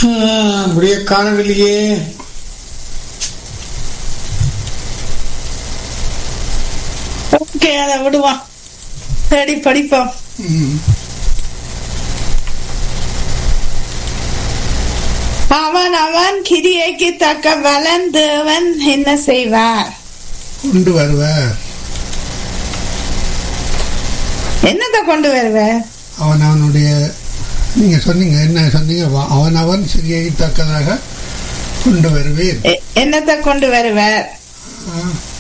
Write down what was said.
அப்படியே காணவில்லையே ஓகே அதை விடுவான் தேடி படிப்போம் ம். அவன் அவன் கிரியைக்கு தக்க பலன் தேவன் என்ன செய்வார் கொண்டு வருவார் என்னத்தை கொண்டு வருவ அவன் அவனுடைய நீங்க சொன்னீங்க என்ன சொன்னீங்க வ- அவன் அவன் சிறியை தக்கதாக கொண்டு வருவீர் எ- என்னத்தை கொண்டு வருவார் ஆ,